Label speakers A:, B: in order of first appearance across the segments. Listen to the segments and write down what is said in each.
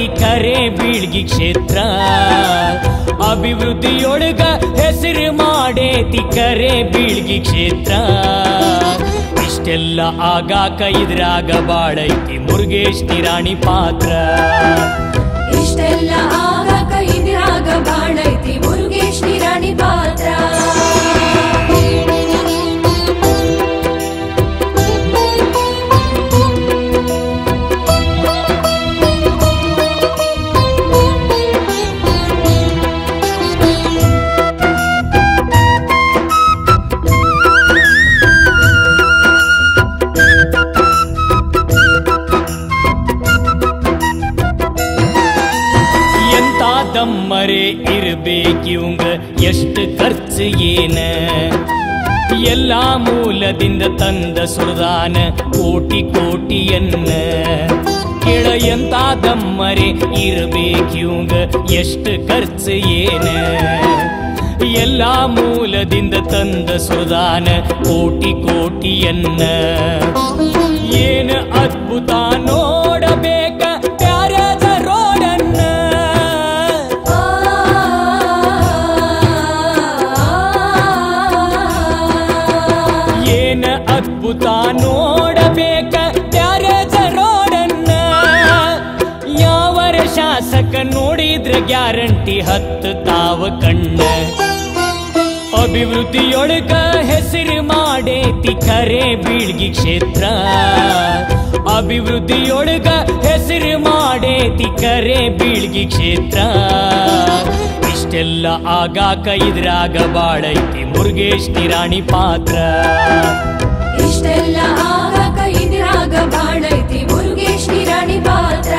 A: ಕರೆ ಬೀಳ್ಗಿ ಕ್ಷೇತ್ರ ಅಭಿವೃದ್ಧಿಯೊಳಗ ಹೆಸರು ಮಾಡೇತಿ ಕರೆ ಬೀಳ್ಗಿ ಕ್ಷೇತ್ರ ಇಷ್ಟೆಲ್ಲ ಆಗಾಕ ಇದ್ರಾಗ ಬಾಳೈತಿ ಮುರುಗೇಶ್ ನಿರಾಣಿ ಪಾತ್ರ
B: ಇಷ್ಟೆಲ್ಲ ಆಗಾಕ ಇದ್ರಾಗ ಬಾಳೈತಿ ಮುರುಗೇಶ್ ನಿರಾಣಿ ಪಾತ್ರ
A: ಎಂತ ದಮ್ಮರೆ ಇರ್ಬೇಕಿವಂಗ ಎಷ್ಟು ಖರ್ಚು ಏನ ಎಲ್ಲ ಮೂಲದಿಂದ ತಂದ ಸುರದಾನ ಕೋಟಿ ಕೋಟಿಯನ್ನ ಕೆಳ ಎಂತ ದಮ್ಮರೆ ಇರ್ಬೇಕಿವಂಗ ಎಷ್ಟು ಖರ್ಚು ಏನ ಎಲ್ಲ ಮೂಲದಿಂದ ತಂದ ಸುರದಾನ ಕೋಟಿ ಕೋಟಿಯನ್ನ ಏನ ಅದ್ಭುತ ನೋಡಬೇಕ ಪ್ಯಾರದ ರೋಡನ್ನ ಏನ ಅದ್ಭುತ ನೋಡಬೇಕ ಪ್ಯಾರದ ರೋಡನ್ನ ಯಾವರ ಶಾಸಕ ನೋಡಿದ್ರ ಗ್ಯಾರಂಟಿ ಹತ್ತು ತಾವ ಕಣ್ಣ ಅಭಿವೃದ್ಧಿಯೊಳಗ ಹೆಸರು ಮಾಡೇತಿ ಕರೆ ಬೀಳ್ಗಿ ಕ್ಷೇತ್ರ ಅಭಿವೃದ್ಧಿಯೊಳಗ ಹೆಸರು ಮಾಡೇತಿ ಕರೆ ಬೀಳ್ಗಿ ಕ್ಷೇತ್ರ ಇಷ್ಟೆಲ್ಲ ಆಗಾಕ ಇದ್ರಾಗ ಬಾಳೈತಿ ಮುರುಗೇಶ್ ನಿರಾಣಿ ಪಾತ್ರ
B: ಇಷ್ಟೆಲ್ಲ ಆಗಾಕ ಇದ್ರಾಗ ಬಾಳೈತಿ ಮುರುಗೇಶ್ ನಿರಾಣಿ ಪಾತ್ರ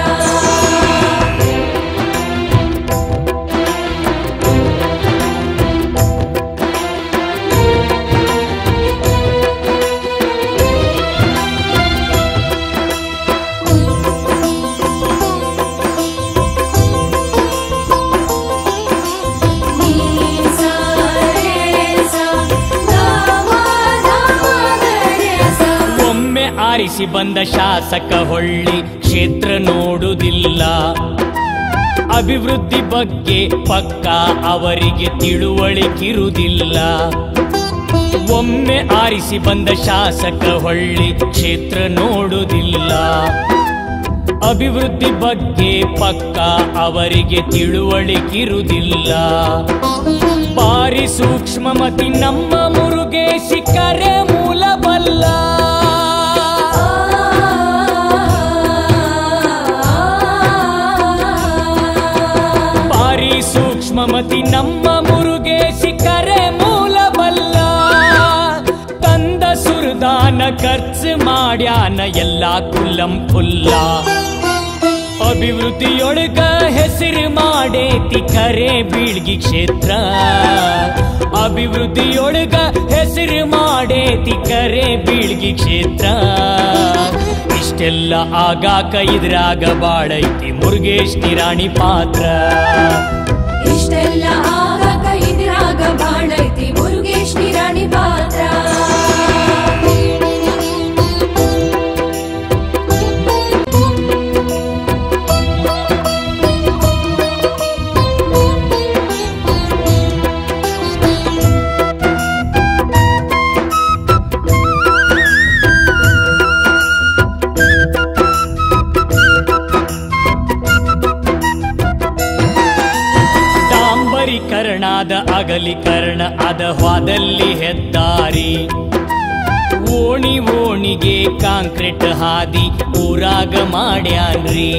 B: ನೀ ಸಾ ರೇ ಸಾ ಗ ಮ ಧ ಮ ಗ ರೇ ಸಾ
A: ಒಮ್ಮೆ ಆರಿಸಿ ಬಂದ ಶಾಸಕ ಹೊಳ್ಳಿ ಕ್ಷೇತ್ರ ನೋಡುವುದಿಲ್ಲ ಅಭಿವೃದ್ಧಿ ಬಗ್ಗೆ ಪಕ್ಕ ಅವರಿಗೆ ತಿಳುವಳಿಕಿರುವುದಿಲ್ಲ ಒಮ್ಮೆ ಆರಿಸಿ ಬಂದ ಶಾಸಕ ಹೊಳ್ಳಿ ಕ್ಷೇತ್ರ ನೋಡುವುದಿಲ್ಲ ಅಭಿವೃದ್ಧಿ ಬಗ್ಗೆ ಪಕ್ಕ ಅವರಿಗೆ ತಿಳುವಳಿಕಿರುವುದಿಲ್ಲ ಬಾರಿ ಸೂಕ್ಷ್ಮಮತಿ ನಮ್ಮ ಮುರುಗೇಶಿ ಕರೆ ಮೂಲ ಬಲ್ಲ ಬಾರಿ ಸೂಕ್ಷ್ಮಮತಿ ನಮ್ಮ ಮುರುಗೇಶಿ ಕರೆ ಮೂಲ ಬಲ್ಲ ತಂದ ಸುರದಾನ ಖರ್ಚು ಮಾಡ್ಯಾನ ಎಲ್ಲ ಕುಲ್ಲಂ ಫುಲ್ಲ ಅಭಿವೃದ್ಧಿಯೊಳಗ ಹೆಸರು ಮಾಡೇತಿ ಕರೆ ಬೀಳ್ಗಿ ಕ್ಷೇತ್ರ ಅಭಿವೃದ್ಧಿಯೊಳಗ ಹೆಸರು ಮಾಡೇತಿ ಕರೆ ಬೀಳ್ಗಿ ಕ್ಷೇತ್ರ ಇಷ್ಟೆಲ್ಲ ಆಗಾಕ ಇದ್ರಾಗ ಬಾಳೈತಿ ಮುರುಗೇಶ್ ನಿರಾಣಿ ಪಾತ್ರ
B: ಇಷ್ಟೆಲ್ಲ ಆಗಾಕ ಇದ್ರಾಗ ಬಾಳೈತಿ ಮುರುಗೇಶ್ ನಿರಾಣಿ ಪಾತ್ರ
A: ಡಾಂಬರೀಕರಣದ ಅಗಲೀಕರಣ ಅದ ಹ್ವಾದಲ್ಲಿ ಹೆದ್ದಾರಿ ಓಣಿ ಓಣಿಗೆ ಕಾಂಕ್ರೀಟ್ ಹಾದಿ ಊರಾಗ ಮಾಡ್ಯಾನ್ರಿ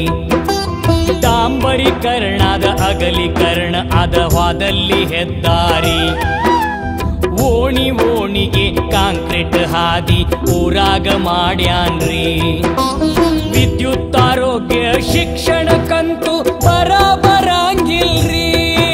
A: ಡಾಂಬರೀಕರಣದ ಅಗಲೀಕರಣ ಅದ ಹ್ವಾದಲ್ಲಿ ಹೆದ್ದಾರಿ ಓಣಿ ಓಣಿಗೆ ಕಾಂಕ್ರೀಟ್ ಹಾದಿ ಊರಾಗ ಮಾಡ್ಯಾನ್ರಿ ವಿದ್ಯುತ್ ಆರೋಗ್ಯ ಶಿಕ್ಷಣಕ್ಕಂತೂ ಬರಬರಂಗಿಲ್ರಿ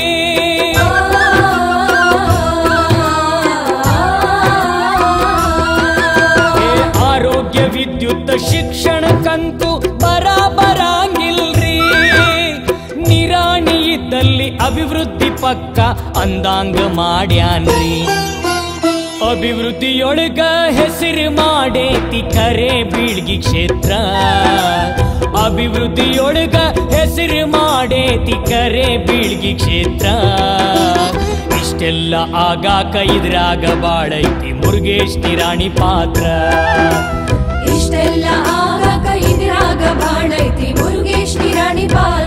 A: ಏ ಆರೋಗ್ಯ ವಿದ್ಯುತ್ ಶಿಕ್ಷಣಕ್ಕಂತೂ ಬರಬರಂಗಿಲ್ರಿ ನಿರಾಣಿ ಇದ್ದಲ್ಲಿ ಅಭಿವೃದ್ಧಿ ಪಕ್ಕ ಅಂದಾಂಗ ಮಾಡ್ಯಾನ್ರಿ ಅಭಿವೃದ್ಧಿಯೊಳಗ ಹೆಸರು ಮಾಡೇತಿ ಕರೆ ಬೀಳ್ಗಿ ಕ್ಷೇತ್ರ ಅಭಿವೃದ್ಧಿಯೊಳಗ ಹೆಸರು ಮಾಡೇತಿ ಕರೆ ಬೀಳ್ಗಿ ಕ್ಷೇತ್ರ ಇಷ್ಟೆಲ್ಲ ಆಗಾಕ ಇದ್ರಾಗ ಬಾಳೈತಿ ಮುರುಗೇಶ್ ನಿರಾಣಿ ಪಾತ್ರ
B: ಇಷ್ಟೆಲ್ಲ ಆಗಕ ಇದ್ರಾಗ ಬಾಳೈತಿ ಮುರುಗೇಶ್ ನಿರಾಣಿ ಪಾತ್ರ